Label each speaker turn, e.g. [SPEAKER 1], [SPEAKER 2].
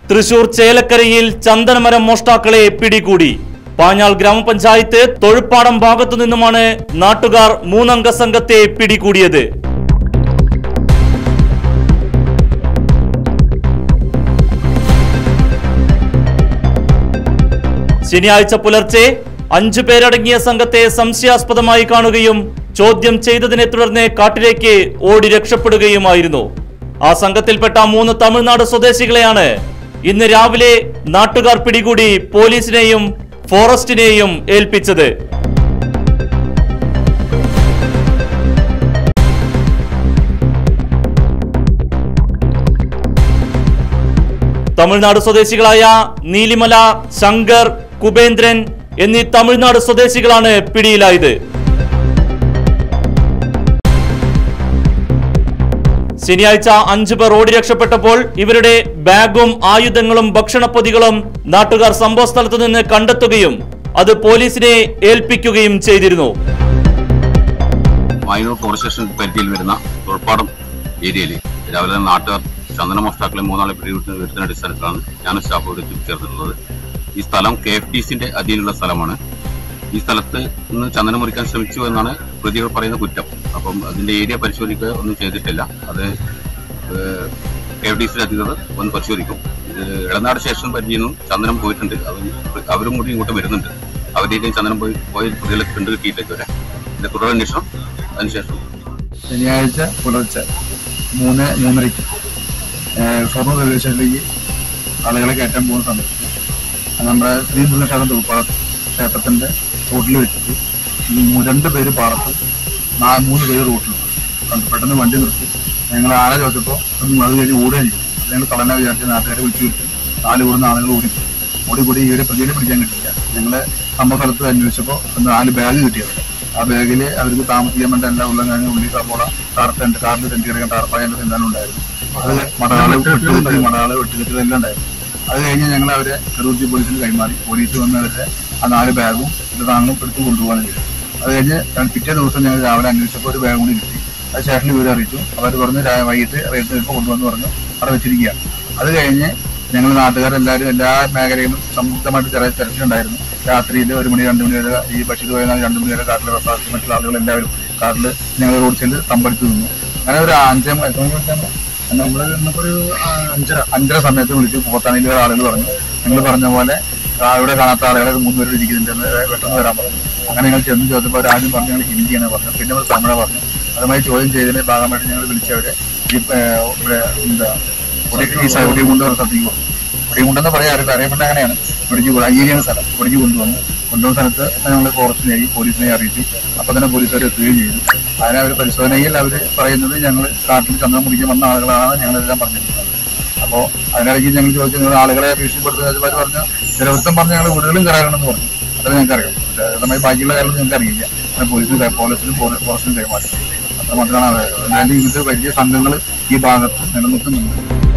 [SPEAKER 1] തൃശൂർ ചേലക്കരയിൽ ചന്ദനമരം മോഷ്ടാക്കളെ പിടികൂടി പാഞ്ഞാൾ ഗ്രാമപഞ്ചായത്ത് തൊഴുപ്പാടം ഭാഗത്തു നിന്നുമാണ് നാട്ടുകാർ മൂന്നംഗ സംഘത്തെ പിടികൂടിയത് ശനിയാഴ്ച പുലർച്ചെ അഞ്ചു പേരടങ്ങിയ സംഘത്തെ സംശയാസ്പദമായി കാണുകയും ചോദ്യം ചെയ്തതിനെ തുടർന്ന് കാട്ടിലേക്ക് ഓടി രക്ഷപ്പെടുകയുമായിരുന്നു ആ സംഘത്തിൽപ്പെട്ട മൂന്ന് തമിഴ്നാട് സ്വദേശികളെയാണ് ഇന്ന് രാവിലെ നാട്ടുകാർ പിടികൂടി പോലീസിനെയും ഫോറസ്റ്റിനെയും ഏൽപ്പിച്ചത് തമിഴ്നാട് സ്വദേശികളായ നീലിമല ശങ്കർ കുബേന്ദ്രൻ എന്നീ തമിഴ്നാട് സ്വദേശികളാണ് പിടിയിലായത് ശനിയാഴ്ച അഞ്ചു പേർ ഓടി രക്ഷപ്പെട്ടപ്പോൾ ഇവരുടെ ബാഗും ആയുധങ്ങളും ഭക്ഷണപ്പൊതികളും നാട്ടുകാർ സംഭവ സ്ഥലത്തു നിന്ന് കണ്ടെത്തുകയും അത് പോലീസിനെ ഏൽപ്പിക്കുകയും ചെയ്തിരുന്നു
[SPEAKER 2] മായനൂർ പോലീസ് സ്റ്റേഷൻ പരിധിയിൽ വരുന്ന തുറപ്പാടം ഏരിയയിൽ രാവിലെ തന്നെ നാട്ടുകാർ ചന്ദന മോഷ്ടാക്കളെ മൂന്നാളെ പിടികൂട്ടുന്ന വരുത്തുന്ന അടിസ്ഥാനത്തിലാണ് ഞാൻ സ്റ്റാഫോട് എത്തിച്ചേർന്നിട്ടുള്ളത് ഈ സ്ഥലം കെ എഫ് ടി സിന്റെ അധീനമുള്ള സ്ഥലമാണ് ഈ സ്ഥലത്ത് നിന്ന് ചന്ദനം മുറിക്കാൻ ശ്രമിച്ചു എന്നാണ് പ്രതികൾ പറയുന്ന കുറ്റം അപ്പം അതിന്റെ ഏരിയ പരിശോധിക്കുക ഒന്നും ചെയ്തിട്ടില്ല അത് കെ എഫ് ടി സിന്റെ അധികൃതർ ഒന്ന് പരിശോധിക്കും ഇത് ഇളനാട് സ്റ്റേഷൻ പരിധിയിൽ നിന്നും ചന്ദനം പോയിട്ടുണ്ട് അവർ അവരും കൂടി ഇങ്ങോട്ട് വരുന്നുണ്ട് അവരുടെയും ചന്ദനം പോയി പോയി പ്രതികളെ കണ്ടു കിട്ടിയില്ല ഇതുവരെ ഇതിന്റെ തുടരന്വേഷണം അതിനുശേഷം
[SPEAKER 3] ശനിയാഴ്ച പുലർച്ചെ മൂന്ന് മൂന്നരയ്ക്ക് ഏഹ് ഷൊർണൂർ റെയിൽവേ സ്റ്റേഷനിലേക്ക് ആളുകളെ കയറ്റാൻ പോകുന്ന സമയത്ത് നമ്മുടെ ശ്രീബുദ്ധ ക്ഷേത്രം തൂപ്പാട ക്ഷേത്രത്തിന്റെ റൂട്ടിൽ വെച്ചിട്ട് ഈ മൂ- രണ്ട് പേര് പാടത്ത് നാ മൂന്ന് പേര് റൂട്ടിൽ കണ്ടു പെട്ടെന്ന് വണ്ടി നിർത്തി ഞങ്ങൾ ആളെ ചോദിച്ചപ്പോൾ ഒന്നും അത് കഴിഞ്ഞ് ഓടുകയും ചെയ്തു ഞങ്ങൾ കളനെ വിചാരിച്ച് നാട്ടുകാരെ വിളിച്ചു വിട്ടു നാല് കൂടുന്ന ആളുകൾ ഓടി ഓടിക്കൂടി ഇവരെ പ്രതിയെ പിടിക്കാൻ കിട്ടില്ല ഞങ്ങള് സംഭവ സ്ഥലത്ത് അന്വേഷിച്ചപ്പോൾ നാല് ബാഗ് കിട്ടിയത് ആ ബാഗിൽ അവർക്ക് താമസിക്കാൻ വേണ്ടി എല്ലാം ഉള്ള കഴിഞ്ഞ ഉള്ളി സപ്പോള കാർട്ടുണ്ട് കാറിൽ തെണ്ടി കിടക്കാൻ ടാർപ്പായന്റെ തിന്നാനും ഉണ്ടായിരുന്നു അത് മടയാള് വെട്ടുകെട്ടി മടയാള് വെട്ടുകെട്ടി എല്ലാം ഉണ്ടായിരുന്നു അത് കഴിഞ്ഞ് ഞങ്ങൾ അവരെ കരൂർത്തി പോലീസിന് കൈമാറി പോലീസ് വന്ന് അവരുടെ ആ നാല് ബാഗും ഇത് താങ്കളും എടുത്ത് കൊണ്ടുപോകാൻ ചെയ്തു അത് കഴിഞ്ഞ് പിറ്റേ ദിവസം ഞങ്ങൾ രാവിലെ അന്വേഷിച്ചപ്പോൾ ഒരു ബാഗ് കൂടി കിട്ടി അത് സ്റ്റേഷനിൽ വിവരം അറിയിച്ചു അവർ പറഞ്ഞു രാ- വൈകിട്ട് റേറ്റ് ചിലപ്പോൾ കൊണ്ടുവന്ന് പറഞ്ഞു അവിടെ വെച്ചിരിക്കുകയാണ് അത് കഴിഞ്ഞ് ഞങ്ങൾ നാട്ടുകാരെല്ലാവരും എല്ലാ മേഖലയിലും സംയുക്തമായിട്ട് ചെറിയ തെരച്ചിലുണ്ടായിരുന്നു രാത്രിയിൽ ഒരു മണി രണ്ട് മണി വരെ ഈ ബഷീർ പോയാൽ രണ്ട് മണി വരെ കാട്ടിൽ റസാസ് മറ്റുള്ള ആളുകൾ എല്ലാവരും കാട്ടിൽ ഞങ്ങൾ റോഡ് സൈഡിൽ തമ്പടിച്ചു നിന്നു അങ്ങനെ ഒരു അഞ്ചേ മണി- എത്ര മണി വിളിച്ചാൽ നമ്മൾ ഒരു അഞ്ചര അഞ്ചര സമയത്ത് വിളിച്ച് പോത്താണിയിലെ ആളുകൾ പറഞ്ഞു നിങ്ങൾ പറഞ്ഞ പോലെ ആ, ഇവിടെ കാണാത്ത ആളുകളെ മൂന്ന് പേര് ഇരിക്കുന്നുണ്ട് എന്ന് പെട്ടെന്ന് വരാൻ പറഞ്ഞു അങ്ങനെ ഞങ്ങൾ ചെന്ന് ചോദിച്ചപ്പോൾ ആദ്യം പറഞ്ഞു ഞങ്ങൾ ഹിന്ദിയാണ് പറഞ്ഞത് പിന്നെ നമ്മൾ തമിഴ പറഞ്ഞു അതുമായി ചോദ്യം ചെയ്തതിന്റെ ഭാഗമായിട്ട് ഞങ്ങൾ വിളിച്ചവരെ ഈ ഏ, ഇവിടെ എന്താ ഒടികുണ്ട് പറഞ്ഞ സ്ഥലത്തേക്ക് പോകും ഒടികുണ്ടെന്ന് പറയാം അറിയില്ല അറിയപ്പെട്ട അങ്ങനെയാണ് ഒടിഞ്ഞു അയ്യേരിയാണ് സ്ഥലം ഒടിഞ്ഞു കൊണ്ടുവന്നു കൊണ്ടുവന്ന സ്ഥലത്ത് ഞങ്ങൾ ഫോറസ്റ്റിനെയും പോലീസിനെ അറിയിച്ചു അപ്പൊ തന്നെ പോലീസുകാർ എത്തുകയും ചെയ്തു അതിനെ അവർ പരിശോധനയിൽ അവർ പറയുന്നത് ഞങ്ങൾ കാട്ടിൽ ചന്ദനം മുടിക്കാൻ വന്ന ആളുകളാണ് ഞങ്ങളെല്ലാം പറഞ്ഞിട്ടുള്ളത് അപ്പോൾ അതിനിടയ്ക്ക് ഞങ്ങൾ ചോദിച്ചു നിങ്ങൾ ആളുകളെ ഭീഷണിപ്പെടുത്തുന്ന അവർ പറഞ്ഞു ചിലവൃത്തം പറഞ്ഞ് ഞങ്ങൾ വീടുകളും കയറാറുണ്ടെന്ന് പറഞ്ഞു അത് ഞങ്ങൾക്ക് അറിയാം പക്ഷേ അതുമായി ബാക്കിയുള്ള കാര്യം ഞങ്ങൾക്ക് അറിയില്ല അങ്ങനെ പോലീസിന് കൈ- പോലീസിനും ഫോറ- ഫോറസ്റ്റിനും കൈമാറി അത്ര മാത്രമാണ് അത്. അതായത് ഇങ്ങനത്തെ വലിയ സംഘങ്ങൾ ഈ ഭാഗത്ത് നിലനിൽക്കുന്നുണ്ട്